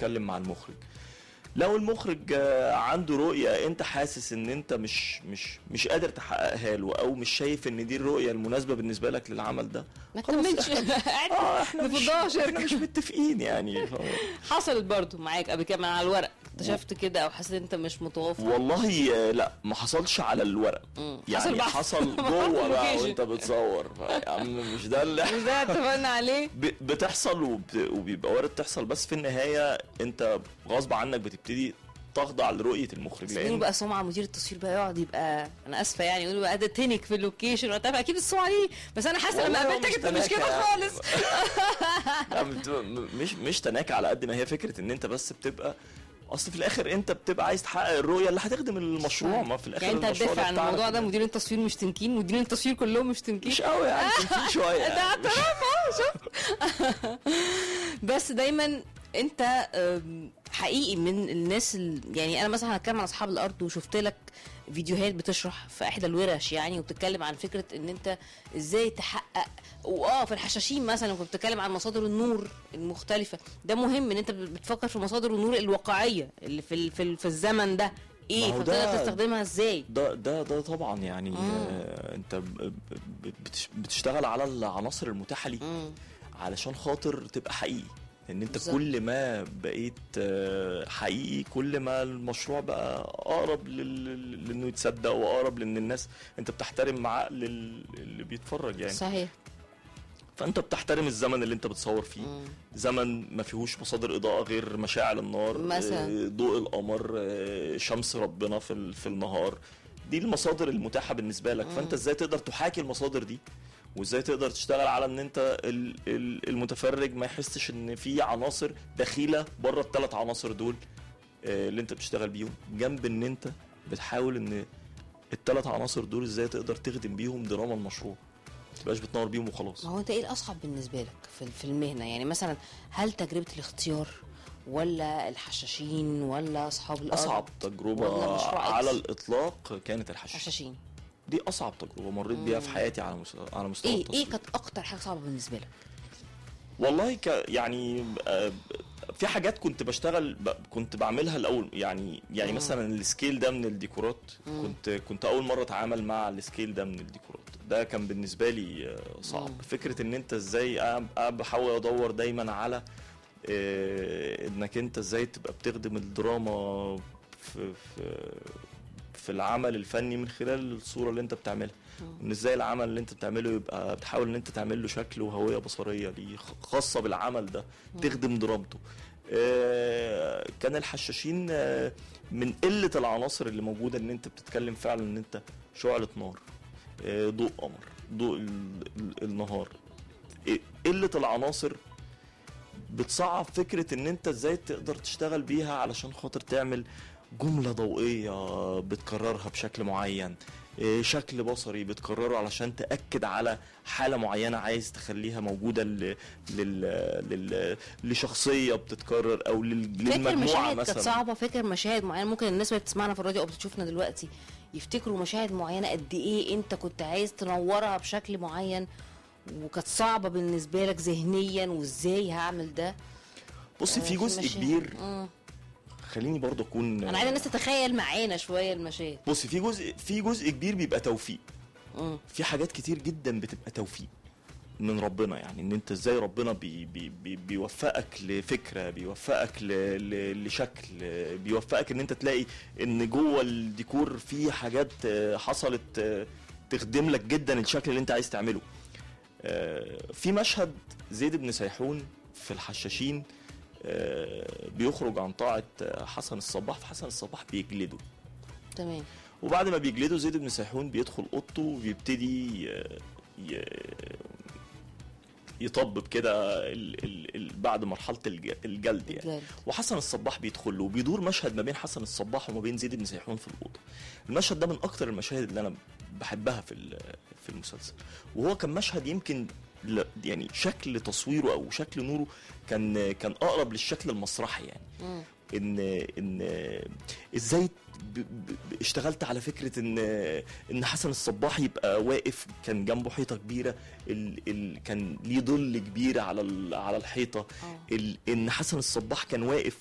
بتتكلم مع المخرج لو المخرج آه، عنده رؤية انت حاسس ان انت مش مش مش قادر تحققها له او مش شايف ان دي الرؤية المناسبة بالنسبة لك للعمل ده ما خلاص تكملش احنا اه احنا مش نفضها احنا شركه مش متفقين يعني ف- حصلت برضو معاك قبل كده من على الورق اكتشفت كده او حسيت انت مش متوافق والله آه، لا ما حصلش على الورق مم. يعني حصل بقى. حصل جوه بقى Location. وانت بتصور ف- يا عم مش ده اللي مش ده اتفقنا عليه ب- بتحصل وبت... وبيبقى وارد تحصل بس في النهايه انت غصب عنك بتبتدي تخضع لرؤيه المخرج بس يقولوا لان بقى سمعه مدير التصوير بقى يقعد يبقى انا اسفه يعني يقولوا بقى ده تنك في اللوكيشن وبتاع اكيد السمعه دي بس انا حاسه لما والله هو قابلتك مش انت مش تناكة كده يعني. خالص لا، بتبقى م- مش مش تناكة على قد ما هي فكره ان انت بس بتبقى اصل في الاخر انت بتبقى عايز تحقق الرؤيه اللي هتخدم المشروع ما في الاخر يعني انت المشروع هتدافع عن بتاعنا الموضوع ده كلنا. مدير التصوير مش تنكين مدير التصوير كلهم مش تنكين مش قوي يعني كان في شويه ده يعني. اعتراف اهو شوف بس دايما انت أم، حقيقي من الناس ال... يعني انا مثلا هتكلم عن اصحاب الارض وشفت لك فيديوهات بتشرح في احدى الورش يعني وبتتكلم عن فكره ان انت ازاي تحقق واه في الحشاشين مثلا كنت بتتكلم عن مصادر النور المختلفه ده مهم ان انت بتفكر في مصادر النور الواقعيه اللي في ال... في, ال... في الزمن ده ايه ما هو فبتقدر ده- تستخدمها ازاي ده ده ده طبعا يعني آه انت ب- ب- بتش- بتشتغل على العناصر المتاحه ليك مم. علشان خاطر تبقى حقيقي ان انت بالظبط. كل ما بقيت آه، حقيقي كل ما المشروع بقى اقرب لل- لانه يتصدق واقرب لان الناس انت بتحترم مع عقل ال- اللي بيتفرج يعني صحيح فانت بتحترم الزمن اللي انت بتصور فيه مم. زمن ما فيهوش مصادر اضاءه غير مشاعل النار مثلا. آه، ضوء القمر آه، شمس ربنا في ال- في النهار دي المصادر المتاحه بالنسبه لك فانت ازاي تقدر تحاكي المصادر دي وازاي تقدر تشتغل على ان انت ال- ال- المتفرج ما يحسش ان في عناصر دخيله بره الثلاث عناصر دول آه، اللي انت بتشتغل بيهم جنب ان انت بتحاول ان الثلاث عناصر دول ازاي تقدر تخدم بيهم دراما المشروع ما تبقاش بتنور بيهم وخلاص ما هو انت ايه الاصعب بالنسبه لك في في المهنه يعني مثلا هل تجربه الاختيار ولا الحشاشين ولا اصحاب الارض اصعب تجربه ولا مشروع على إكس؟ الاطلاق كانت الحشيش حشاشين دي اصعب تجربه مريت بيها في حياتي على مستوى على مستوى ايه ايه التصوير كانت اكتر حاجه صعبه بالنسبه لك والله ك يعني آه، في حاجات كنت بشتغل ب... كنت بعملها الاول يعني يعني مم. مثلا السكيل ده من الديكورات كنت كنت اول مره اتعامل مع السكيل ده من الديكورات ده كان بالنسبه لي آه، صعب مم. فكره ان انت ازاي قاعد قاعد بحاول ادور دايما على آه، انك انت ازاي تبقى بتخدم الدراما في في في العمل الفني من خلال الصوره اللي انت بتعملها ان ازاي العمل اللي انت بتعمله يبقى بتحاول ان انت تعمل له شكل وهويه بصريه ليه خ- خاصه بالعمل ده تخدم درامته آه، كان الحشاشين آه، من قله العناصر اللي موجوده ان انت بتتكلم فعلا ان انت شعله نار آه، ضوء قمر ضوء ال- ال- النهار إيه- قله العناصر بتصعب فكره ان انت ازاي تقدر تشتغل بيها علشان خاطر تعمل جمله ضوئيه بتكررها بشكل معين إيه، شكل بصري بتكرره علشان تاكد على حاله معينه عايز تخليها موجوده ل... لل... لل... لشخصيه بتتكرر او لل... فاكر للمجموعه مشاهد مثلا كانت صعبه فاكر مشاهد معينه ممكن الناس اللي بتسمعنا في الراديو او بتشوفنا دلوقتي يفتكروا مشاهد معينه قد ايه انت كنت عايز تنورها بشكل معين وكانت صعبه بالنسبه لك ذهنيا وازاي هعمل ده بصي في آه، جزء مشاهد. كبير مم. خليني برضه اكون انا عايزه الناس تتخيل معانا شويه المشاهد بصي في جزء في جزء كبير بيبقى توفيق مم. في حاجات كتير جدا بتبقى توفيق من ربنا يعني ان انت ازاي ربنا بي بي بي بيوفقك لفكره بيوفقك ل ل لشكل بيوفقك ان انت تلاقي ان جوه الديكور في حاجات آه، حصلت آه، تخدم لك جدا الشكل اللي انت عايز تعمله آه، في مشهد زيد بن سيحون في الحشاشين آه، بيخرج عن طاعة آه، حسن الصباح فحسن الصباح بيجلده تمام وبعد ما بيجلده زيد بن سيحون بيدخل اوضته وبيبتدي ي- ي- يطبب كده ال- ال- ال- بعد مرحله الج- الجلد يعني الجلد. وحسن الصباح بيدخل له وبيدور مشهد ما بين حسن الصباح وما بين زيد بن سيحون في الاوضه المشهد ده من اكتر المشاهد اللي انا بحبها في ال- في المسلسل وهو كان مشهد يمكن ل- يعني شكل تصويره او شكل نوره كان كان اقرب للشكل المسرحي يعني مم. ان ان ازاي ب- ب- اشتغلت على فكره ان ان حسن الصباح يبقى واقف كان جنبه حيطه كبيره ال ال كان ليه ظل كبير على ال- على الحيطه آه. ال ان حسن الصباح كان واقف